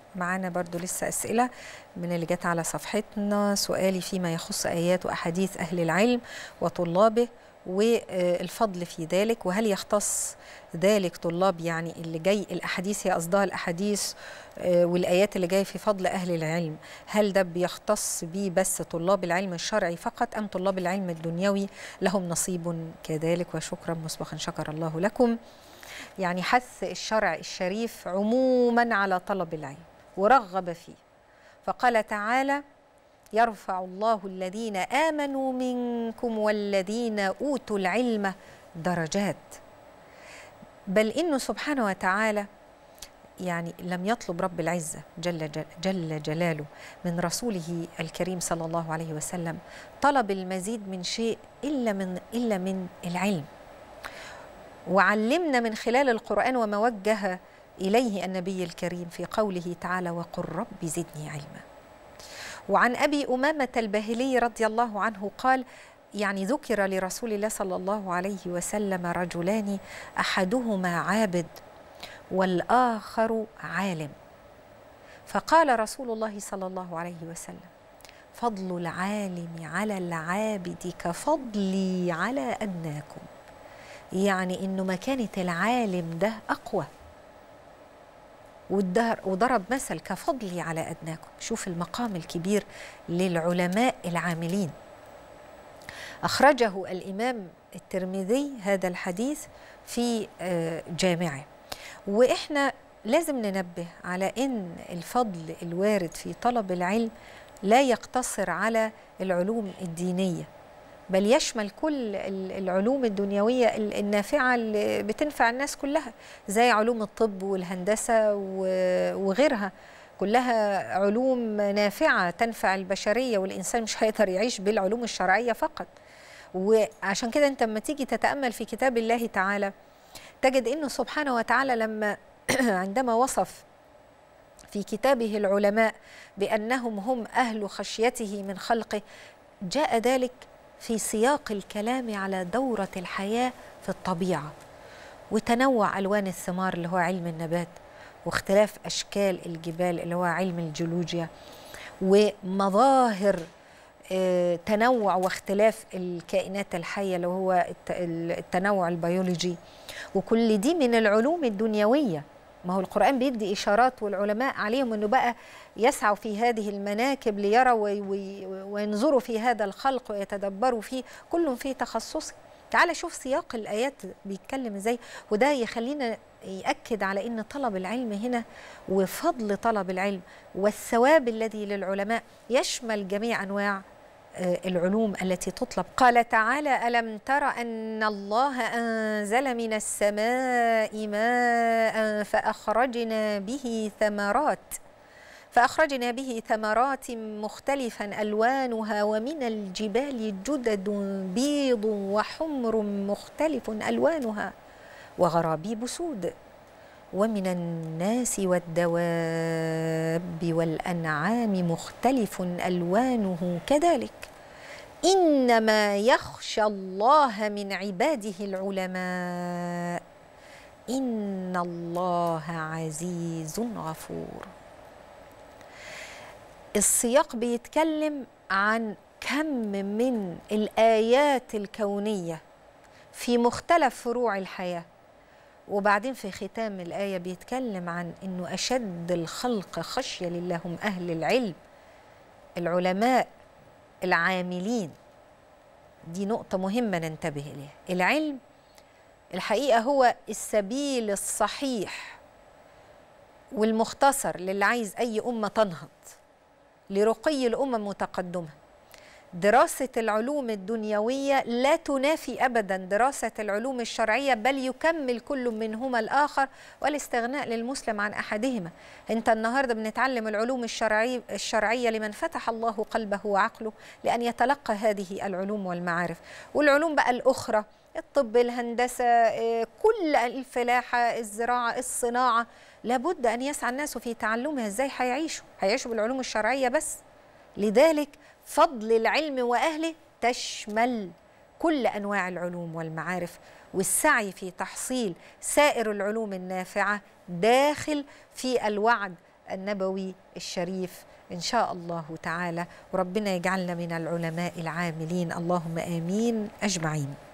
معانا برضو لسه أسئلة من اللي جت على صفحتنا سؤالي فيما يخص آيات وأحاديث أهل العلم وطلابه والفضل في ذلك وهل يختص ذلك طلاب يعني اللي جاي الأحاديث هي قصدها الأحاديث والآيات اللي جاية في فضل أهل العلم هل ده بيختص بيه بس طلاب العلم الشرعي فقط أم طلاب العلم الدنيوي لهم نصيب كذلك وشكرا مسبقا شكر الله لكم يعني حث الشرع الشريف عموما على طلب العلم ورغب فيه فقال تعالى يرفع الله الذين امنوا منكم والذين اوتوا العلم درجات بل انه سبحانه وتعالى يعني لم يطلب رب العزه جل, جل, جل جلاله من رسوله الكريم صلى الله عليه وسلم طلب المزيد من شيء الا من الا من العلم وعلمنا من خلال القرآن وما وجه إليه النبي الكريم في قوله تعالى وقل رب زدني علما وعن أبي أمامة الباهلي رضي الله عنه قال يعني ذكر لرسول الله صلى الله عليه وسلم رجلان أحدهما عابد والآخر عالم فقال رسول الله صلى الله عليه وسلم فضل العالم على العابد كفضلي على أدناكم يعني انه مكانه العالم ده اقوى وضرب مثل كفضلي على ادناكم شوف المقام الكبير للعلماء العاملين اخرجه الامام الترمذي هذا الحديث في جامعه واحنا لازم ننبه على ان الفضل الوارد في طلب العلم لا يقتصر على العلوم الدينيه بل يشمل كل العلوم الدنيوية النافعة اللي بتنفع الناس كلها زي علوم الطب والهندسة وغيرها كلها علوم نافعة تنفع البشرية والإنسان مش هيقدر يعيش بالعلوم الشرعية فقط وعشان كده أنت لما تيجي تتأمل في كتاب الله تعالى تجد أنه سبحانه وتعالى لما عندما وصف في كتابه العلماء بأنهم هم أهل خشيته من خلقه جاء ذلك في سياق الكلام على دورة الحياة في الطبيعة وتنوع ألوان الثمار اللي هو علم النبات واختلاف أشكال الجبال اللي هو علم الجيولوجيا ومظاهر تنوع واختلاف الكائنات الحية اللي هو التنوع البيولوجي وكل دي من العلوم الدنيوية ما هو القرآن بيدي إشارات والعلماء عليهم أنه بقى يسعوا في هذه المناكب ليروا وينظروا في هذا الخلق ويتدبروا فيه كل في تخصصه تعال شوف سياق الآيات بيتكلم إزاي وده يخلينا يأكد على أن طلب العلم هنا وفضل طلب العلم والثواب الذي للعلماء يشمل جميع أنواع العلوم التي تطلب قال تعالى ألم تر أن الله أنزل من السماء ماء فأخرجنا به ثمرات فأخرجنا به ثمرات مختلفا ألوانها ومن الجبال جدد بيض وحمر مختلف ألوانها وغرابيب سود ومن الناس والدواب والأنعام مختلف ألوانه كذلك إنما يخشى الله من عباده العلماء إن الله عزيز غفور السياق بيتكلم عن كم من الآيات الكونية في مختلف فروع الحياة وبعدين في ختام الآية بيتكلم عن أنه أشد الخلق خشية لله هم أهل العلم العلماء العاملين دي نقطة مهمة ننتبه إليها العلم الحقيقة هو السبيل الصحيح والمختصر للي عايز أي أمة تنهض لرقي الأمم وتقدمها دراسة العلوم الدنيوية لا تنافي أبدا دراسة العلوم الشرعية بل يكمل كل منهما الآخر والاستغناء للمسلم عن أحدهما أنت النهاردة بنتعلم العلوم الشرعية, الشرعية لمن فتح الله قلبه وعقله لأن يتلقى هذه العلوم والمعارف والعلوم بقى الأخرى الطب الهندسة كل الفلاحة الزراعة الصناعة لابد أن يسعى الناس في تعلمها إزاي هيعيشوا هيعيشوا بالعلوم الشرعية بس لذلك فضل العلم واهله تشمل كل انواع العلوم والمعارف والسعي في تحصيل سائر العلوم النافعه داخل في الوعد النبوي الشريف إن شاء الله تعالى وربنا يجعلنا من العلماء العاملين اللهم آمين أجمعين